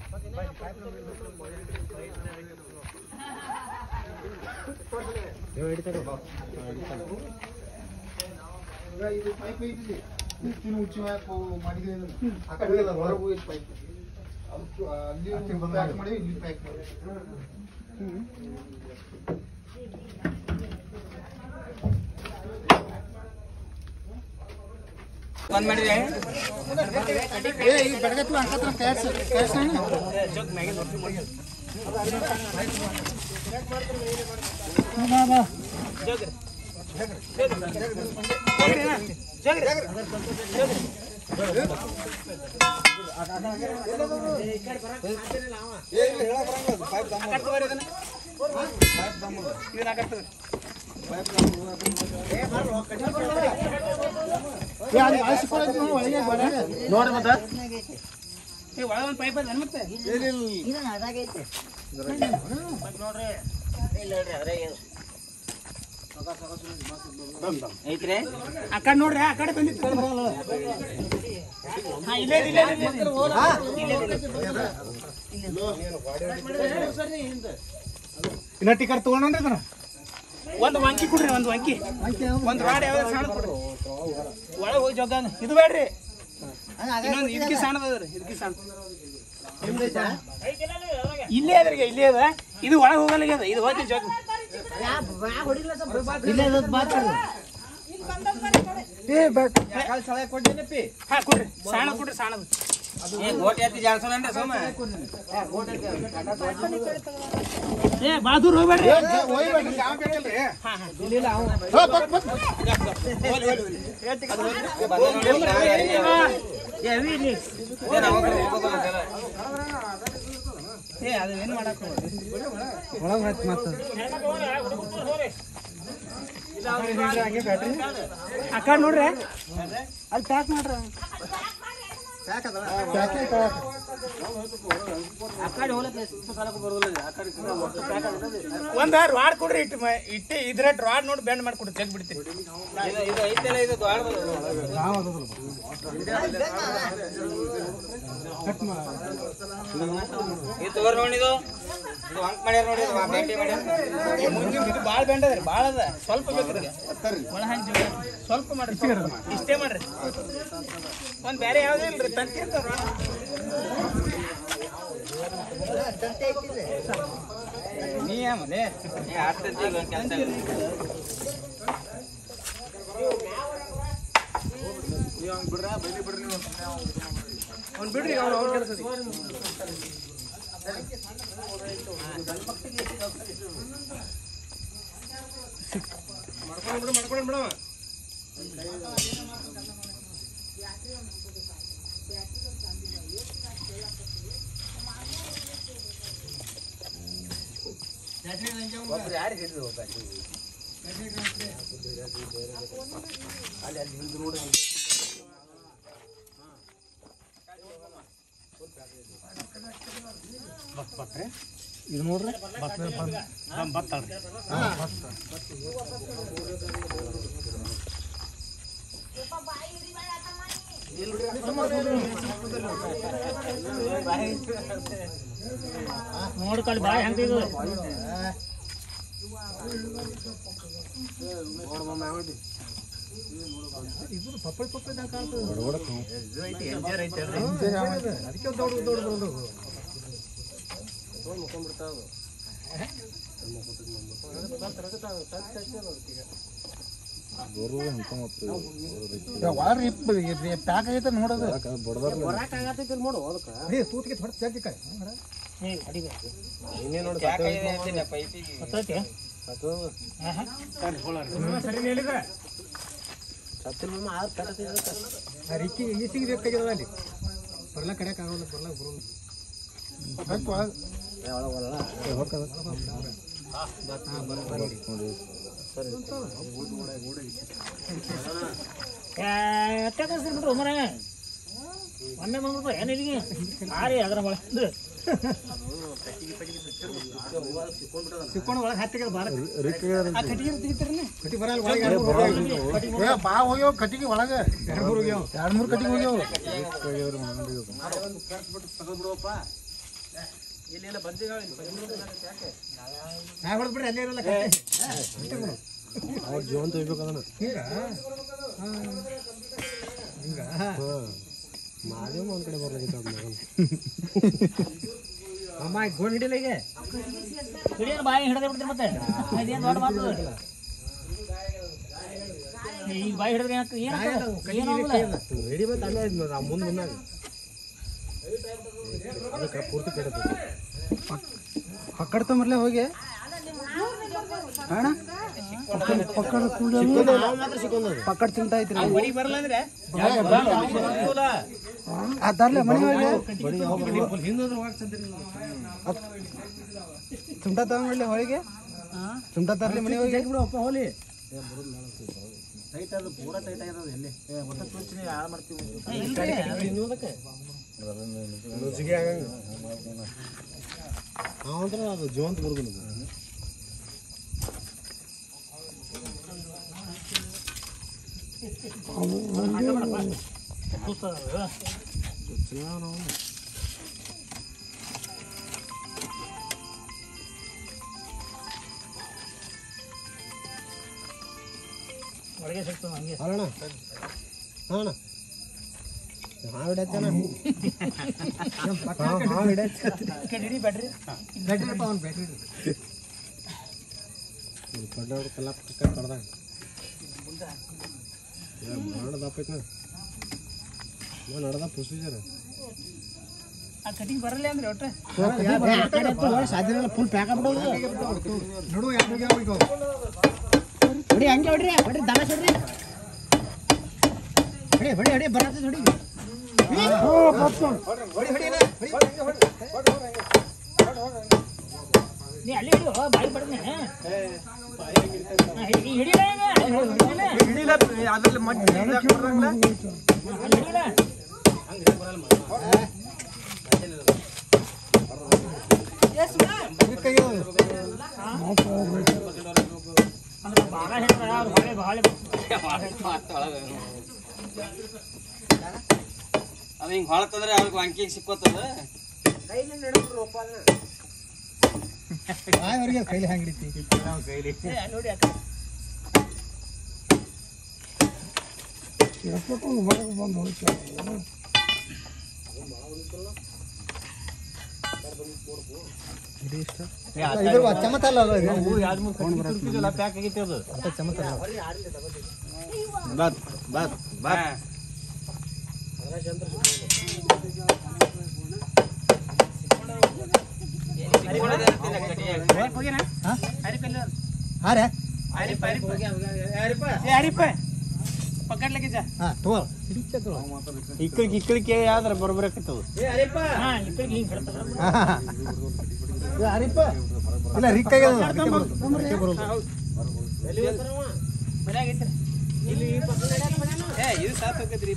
ಇದು ಪೈಪ್ ಐತಿದೆ ಉಚ್ಚಿನ ಉಚ್ಚಿ ಮಾಡಿದ್ರೆ ಆ ಕಡೆ ಹೊರಗೆ ಹೋಗಿದ್ ಪೈಪ್ ಅದು ಅಲ್ಲಿ ಪ್ಯಾಕ್ ಮಾಡಿ ಇಲ್ಲಿ ಪ್ಯಾಕ್ ಮಾಡಿ ಬಂದ್ ಮಾಡಿದ್ರೆ ಏ ಈ ಬೆಳಗತ್ತು ಅನ್ಕತ್ರ ಕ್ಯಾಶ್ ಕ್ಯಾಶ್ ನೋಡಿ ಮತ್ತೆ ಒಳಗೊಂದು ಪೈಪ್ ಅದ ಮತ್ತೆ ಐತ್ರಿ ಆ ಕಡೆ ನೋಡ್ರಿ ಆ ಕಡೆ ಬಂದಿತ್ತು ಹಾ ಇಲ್ಲೇ ಇದೆ, ಇಲ್ಲೇ ಇದೆ, ಇಲ್ಲೇ ಇದೆ. ಇನ್ನ ಟಿಕೆಟ್ ತಗೊಂಡ್ರಿ ಅದನ್ನ ಒಂದು ವಂಕಿ ಕೊಡ್ರಿ ಒಂದು ವಂಕಿ ಒಂದು ರಾಡ್ ಯಾವ್ದು ಸಣ್ಣ ಕೊಡ್ರಿ ಒಳಗೆ ಹೋಗಿ ಜೋಗ ಇದು ಬೇಡ್ರಿ ಇನ್ನೊಂದು ಇದಕ್ಕೆ ಸಣ್ಣದ ಅದ್ರಿ ಇದಕ್ಕೆ ಸಣ್ಣ ಇಲ್ಲೇ ಅದ್ರಿಗೆ ಇಲ್ಲೇ ಅದ ಇದು ಒಳಗೆ ಹೋಗಲ್ಲ ಅದ ಇದು ಹೋಗಿ ಜೋಗ ಹಾ ಕೊಡ್ರಿ ಸಣ್ಣ ಕೊಡ್ರಿ ಸಣ್ಣದು ಏ ಭಾಳ ದೂರ ಹೋಗ್ಬೇಡ್ರಿ ಹಾ ಹಾ ಏ ಅವಿ ಇಲ್ಲಿ. ಏ ಅದು ಏನು ಮಾಡಕ್ ಆ ಕಡೆ ನೋಡ್ರಿ ಅಲ್ಲಿ ಪ್ಯಾಕ್ ಮಾಡ್ರಿ ಒಂದ ರಾಡ್ ಕೊಡ್ರಿ ಇಟ್ಟು ಮ- ಇಟ್ಟು ಇದ್ರ ರಾಡ್ ನೋಡಿ ಬೆಂಡ್ ಮಾಡ್ಕೊಡ್ರಿ ತೆಗ್ ಬಿಡ್ತೀರಿ ಮುಂದಿನ ಇದು ಭಾಳ ಬೆಂಡ್ ಅದ್ರಿ ಭಾಳ ಅದ ಸ್ವಲ್ಪ ಬೇಕ್ರಿ ಒಳ ಹಂಚಿ ಸ್ವಲ್ಪ ಮಾಡ್ರಿ ಸ್ವಲ್ಪ. ಇಷ್ಟೇ ಮಾಡ್ರಿ ಒಂದ್ ಬೇರೆ ಯಾವ್ದೇ ಇಲ್ರಿ ತಂತಿ ಇರ್ತಾವ ನೀ ಆಮೇಲೆ ಅವ್ನ್ ಬಿಡ್ರಿ ಅವ್ನು ಅವ್ರ ಕೆಲಸ ಇದು ನೋಡ್ರಿ ನೋಡ್ಕೊಳ್ಳಿ ಬಾಯ್ ಹಂಗ ಇದು ಅದಕ್ಕೆ ದೊಡ್ಡ ದೊಡ್ಡ ದೊಡ್ಡ ಒಳಗೆ ಪ್ಯಾಕ್ ಆಗೈತೆ ನೋಡೋದು ಏ ತೂತಿಗೆ ಹೊಡೆ ತೆಗ್ದು ಕೈ ಏ, ಹೊಡಿಬೇಕು. ಗೊತ್ತೈತಿ? ಆಹಾ. ಸರಿ ಹೇಳಿದ್ರ ರಿಕ್ಕಿ ಈಸಿಗೆ ಬೇಕಾಗಿರೋದು ಅಲ್ಲಿ ಬರ್ಲ ಕಡೆಕ್ ಆಗೋಲ್ಲ ಬರ್ಲ ಬರೋಲ್ಲ ಎಷ್ಟೇ ಕಳ್ಸಿರ್ಬಿಟ್ರು ಮರ ಮೊನ್ನೆ ಬಂದ್ಬಿಟ್ಟು ಏನು ಇಲ್ಲಿಗೆ ಆರಿ ಅದ್ರ ಮಳೆ ಸಿಕ್ಕೊಂಡು ಒಳಗೆ ಹತ್ತಿಗೆ ಬಾರ ಆ ಕಟ್ಟಿಗೆ ತೆಗಿತಾರನೆ ಕಟ್ಟಿ ಬರಲ್ಲ ಒಳಗೆ ಎರಡು ಮೂರು ಹೋಗ್ಯಾವ. ಏ, ಬಾ ಹೋಗ್ಯಾವ ಕಟ್ಟಿಗೆ ಒಳಗೆ ಎರಡು ಮೂರು ಹೋಗ್ಯಾವ ಎರಡು ಮೂರು ಕಟ್ಟಿಗೆ ಹೋಗ್ಯಾವ ಇಲ್ಲೆಲ್ಲ ಬಂದಿಲ್ಲ ನಾ ಹೊಡೆದ್ ಬಿಡ್ರಿ ಅಲ್ಲೇ ಇರಲ್ಲ ಅವ್ರ ಜೀವಂತ ಹೋಗ್ಬೇಕದನ್ನ ಹಿಂಗ ಹಿಂಗ ಮಾದೇವ ಒಂದ್ ಕಡೆ ಬರ್ಲಾಗಿತ್ತು ಅದ್ ಮಗನ್ ಅಮ್ಮ ಗೋಣ್ ಹಿಡಿಲ್ಲ ಈಗ ಹಿಡಿಯೋದು ಬಾಯಿ ಹಿಡಿದೇ ಬಿಡ್ತೀರಿ ಮತ್ತೆ ಇದೇನು ದೊಡ್ಡ ಮಾತು ಈಗ ಬಾಯಿ ಹಿಡಿದ್ರೆ ಏನಾಗ್ತದೆ ಏನು ಆಗೋಲ್ಲ ಹಿಡಿ ಬಂತ ಅಲ್ಲೇ ಇದ್ ನೋಡ್ರಿ ಆ ಮುಂದ್ ಬಂದಾಗ ಅದಕ್ಕೆ ಪೂರ್ತಿ ಕೆಡತ್ತೆ ಪಕ್ಕಡ ತೊಂಬರ್ಲೆ ಹೋಗಿ ಅಣ್ಣ ಪಕ್ಕಡ ಮಾತ್ರ ಸಿಕ್ಕೊಂಡದು ಪಕ್ಕಡ ತಿಂತಾ ಐತ್ರಿ ಮನಿಗೆ ಬರಲ್ಲ ಅಂದ್ರೆ ಅದಾರ್ಲೆ ಮನೆ ಹೋಗಿ ಹಿಂದ್ರೆ ಚುಂಟ ತಗೊಂಡ್ಲಿ ಹೋಳಿಗೆ ಚುಂಟ ತರ್ಲಿ ಮನೆ ಹೋಗಿ ಬಿಡಪ್ಪ ಹೋಲಿ ಟೈಟ್ ಅದು ಪೂರ ಟೈಟ್ ಆಗಿರೋದು ಎಲ್ಲಿ ಹೊಸ ತುಚ್ಚಿನ ಹಾಳು ಮಾಡ್ತೀವಿ ನುಸಿಗೆ ಆಗಂಗ ಅವಂತ್ರ ಅದು ಜೀವಂತ ಬರುದಿಲ್ಲ ಒಳಗೆ ಸಿಗ್ತದೆ ಹಂಗೆ ಅಲ್ಲಣ್ಣ ಅಣ್ಣ ಹಾವು ಹಿಡಿಯತ್ತೇನ ಹಾವು ಹಿಡಿಯತ್ತೆ ಹಿಡಿ ಬ್ಯಾಟ್ರಿ ಬ್ಯಾಟ್ರಿ ಅವ್ನು ಬ್ಯಾಟ್ರಿ ಕಡ್ಡ ಕಲ್ಲ ಪಕ್ಕ ಕಡ್ದಾಗ ನಡ್ದಪ್ಪ ಐತ್ನ ನಾ ನಡ್ದ ಪ್ರೊಸೀಜರ್ ಆ ಕಟಿಂಗ್ ಬರಲ್ಲ ಅಂದ್ರೆ ಒಟ್ರೆ ಸಾಧ್ಯ ಫುಲ್ ಪ್ಯಾಕ್ ಆಗ್ಬಿಡೋದು ನೋಡು ಯಾಕೆ ಹೋಗಿ ಹೊಡಿ ಹಂಗೆ ಹೊಡ್ರಿ ಹೊಡ್ರಿ ದಾನ ಹೊಡ್ರಿ ಹೊಡಿ ಹೊಡಿ ಹೊಡಿ ಬರತ್ತೆ ಹೊಡಿ ನೀ ಅಲ್ಲಿ ಹಿಡಿಯೋ ಬಾಯಿ ಬಡ್ನೆ ಹಿಡಿಯಲ್ಲ ಈಗ ಹಿಡಿಯಲ್ಲ ಅದ್ರಲ್ಲಿ ಮಣ್ಣು ಹಿಡಿಯಲ್ಲ ಅಂದ್ರೆ ಭಾಳ ಹೇಳ್ತಾರೆ ಅವ್ರು ಹೊಳೆ ಭಾಳ ಅದು ಹಿಂಗೆ ಹೊಳತಂದ್ರೆ ಅವ್ರಿಗೆ ವಂಕಿಗೆ ಸಿಕ್ಕೋತದ ಅವ್ರಿಗೆ ಕೈಲಿ ಹೆಂಗ್ ಹಿಡಿತಿ ನೋಡಿ ಅಕ್ಕ ಇದು ಚಮತ ಅಲ್ಲ ಅದು ಇದು. ಪ್ಯಾಕ್ ಆಗೈತೆ ಅದು ಅಂತ ಚಮತ ಅಲ್ಲ ಬಾತ್ ಬಾತ್ ಬಾ ಹಾ? ಹಾ ರೇ ಯಾರಿಪ್ಪ ಪಕ್ಕಡ್ಲಿಕ್ಕೆ ಜಾ ಹಾ ತಗೋ ಇಕ್ಕಳಿಗೆ ಇಕ್ಕಳಿಗೆ ಯಾವ್ದಾರ ಬರ್ಬರಕತ್ತದು ಹಾ ಈ ಕಡೆಗೆ ಹಿಂಗೆ ಹಿಡ್ತಾರೆ ಹಾ, ಹಾ, ಹಾ. ಇದು ಹರಿಪ್ಪ ಇಲ್ಲ ರಿಕ್ ಆಗ್ಯದ ಅದು, ಅದಕ್ಕೆ ಬರೋದು. ಅದಕ್ಕೆ ಬರೋದು ಮನ್ಯಾಗ ಐತ್ರಿ ಏ ಇದು ಸಾತ್ ಹೋಗದ್ರಿ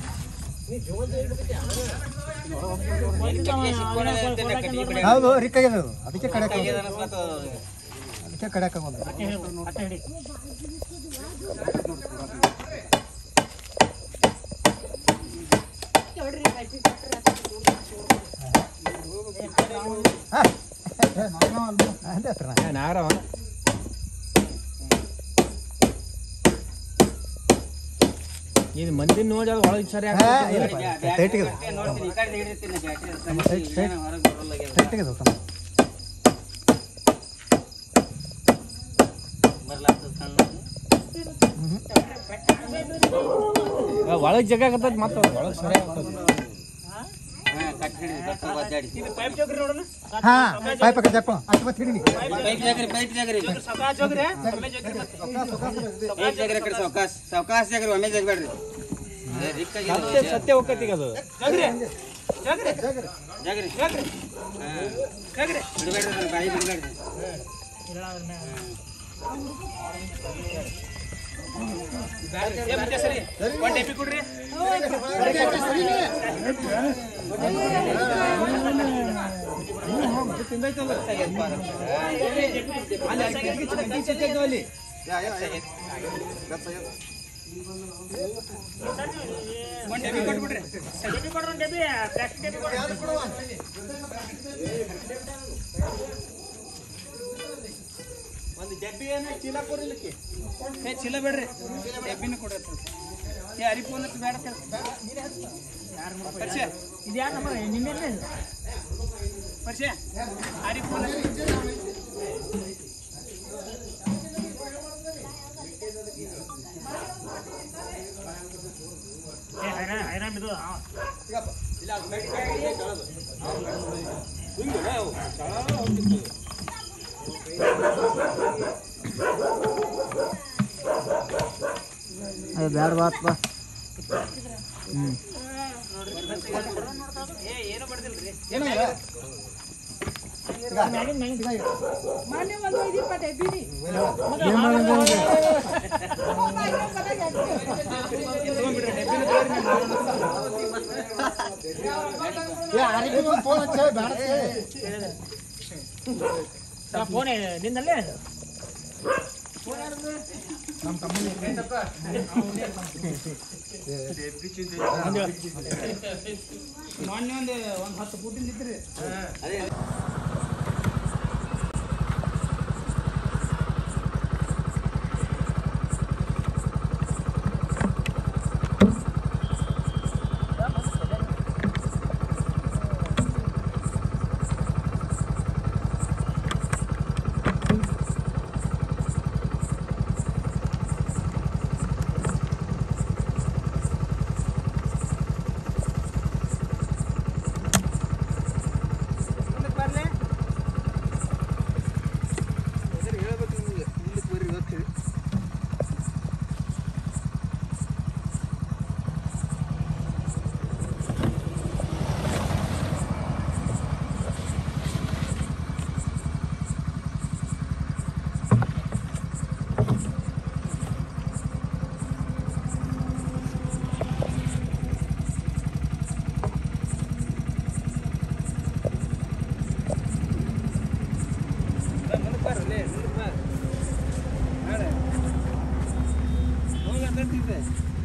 ಹೌದು ರಿಕ್ ಆಗ್ಯದ ಅದು ಅದಕ್ಕೆ ಕಡೆ ಅದಕ್ಕೆ ಕಡೆ ಆಗೋದು ಅಟ್ಟ ಹಿಡಿ ಹಾ ಅದೇ ಹತ್ರ ನಾ. ನಾಗರವ ಇದು ಮಂದಿ ನೋಡಿ ಅದು ಒಳಗೆ ಸರಿ ಹಾ, ಇಲ್ಲಪ್ಪ, ಟೈಟ್ ಆಗ್ಯದ. ನೋಡ್ತೀನಿ ಈ ಕಡೆ ಹಿಡಿತೀನಿ ಟೈಟ್, ಟೈಟ್. ಹೊರಗೆ ಬರಲ್ಲ ಟೈಟ್ ಆಗ್ಯದ ತಮ್ಮ. ಬರ್ಲಾಗ್ತದ ಸಣ್ಣ ಒಳಗೆ ಜಗ ಆಗತ್ತದ ಮತ್ತೆ ಒಳಗೆ ಸರಿ ಆಗ್ತದೆ ಹಾ ಕಟ್ ಹಿಡಿದು ಕಟ್ ಒದ್ದಾಡಿ ಪೈಪ್ ಜೋಗ್ರಿ ನೋಡೋಣ ಹಾ ಪೈಪ್ ಹಾಕಿ ಜಾಕೋ ಅಷ್ಟು ಮತ್ತೆ ಹಿಡಿನಿ ಪೈಪ್ ಜಾಗ್ರಿ ಪೈಪ್ ಜಾಗ್ರಿ ಸಕಾಶ ಜೋಗ್ರಿ ಆಮೇಲೆ ಜೋಗ್ರಿ ಮತ್ತೆ ಪೈಪ್ ಜಾಗ್ರಿ ಕಡೆ ಸಾವಕಾಶ ಸಾವಕಾಶ ಜಾಗ್ರಿ ಒಮ್ಮೆ ಜಾಗ್ಬೇಡ್ರಿ ಏ, ರಿಕ್ಕ ಸತ್ಯ ಸತ್ಯ ಹೋಗತ್ತೀಗ ಅದು ಜಾಗ್ರಿ ಜಾಗ್ರಿ ಜಾಗ್ರಿ ಜಾಗ್ರಿ ಹಾ ಜಾಗ್ರಿ ಬಿಡಬೇಡ್ರಿ ನನ್ನ ಬಾಯಿ ಬಿಡಬೇಡ್ರಿ ಇಲ್ಲ ಅದ್ರ ಮ್ಯಾಗ. ಏ ಮತ್ತೆ ಸರಿ ಒಂದ್ ಎಪಿ ಕೊಡ್ರಿ ಒಂದ್ ಎಪಿ ಕೊಟ್ಬಿಡ್ರಿ ಡೆಬ್ಬಿ ಕೊಡ್ರಿ ಒಂದು ಡೆಬ್ಬಿ ಪ್ಲಾಸ್ಟಿಕ್ ಡೆಬ್ಬಿ ಕೊಡ್ರಿ ಡಬ್ಬಿ ಏನ ಚೀಲ ಕೊಡ್ಲಿಕ್ಕೆ ಏ ಚೀಲ ಬೇಡ್ರಿ ಡಬ್ಬಿನ ಕೊಡ್ರಿ ಏ ಅರಿ ಫೋನ್ ಹಚ್ಚಿ ಬೇಡ ಪರಿಚಯ ಇದು ಯಾರು ನಂಬರ್ ನಿನ್ನೆ ಪರಿಚಯ ಅರಿ ಫೋನ್ ಹೈರಾಣ ಹೈರಾಣ ಬಿದ್ದು ಬ್ಯಾಡ ಬಾತ್ ಬಾ ಏ ಏನು ಬರ್ದಿಲ್ರಿ ಏನಾಗಿಲ್ಲ ಮ್ಯಾಗಿನ ಮ್ಯಾಗಿನ ಎತ್ಕೊಂಡ್ಬಿಡ್ರಿ ಡಬ್ಬಿನ ತಗೋರಿ ನೀವು ಏ ಆರಿಗೆ ಒಂದು ಫೋನ್ ಹಚ್ಚ ಬೇಡ ಫೋನ್ ನಿಂದಲ್ಲೇ ನಮ್ಮ ತಮ್ಮನ ಮೊನ್ನೆ ಒಂದು ಒಂದು ಹತ್ತು ಫುಟಿಂದ ಇದ್ರಿ ಮುಂದಕ್ಕೆ ಬರ್ಲಿ ಅದ್ರ ಹೇಳ್ಬೇಕು ನಿಮಗೆ ಮುಂದಕ್ಕೆ ಬರ್ರಿ ಗೊತ್ತೇಳಿ ಮುಂದಕ್ಕೆ ಬರ್ರಿ ಮುಂದಕ್ಕೆ ಬರ್ರಿ ಹೋಗಿ ಅಂತ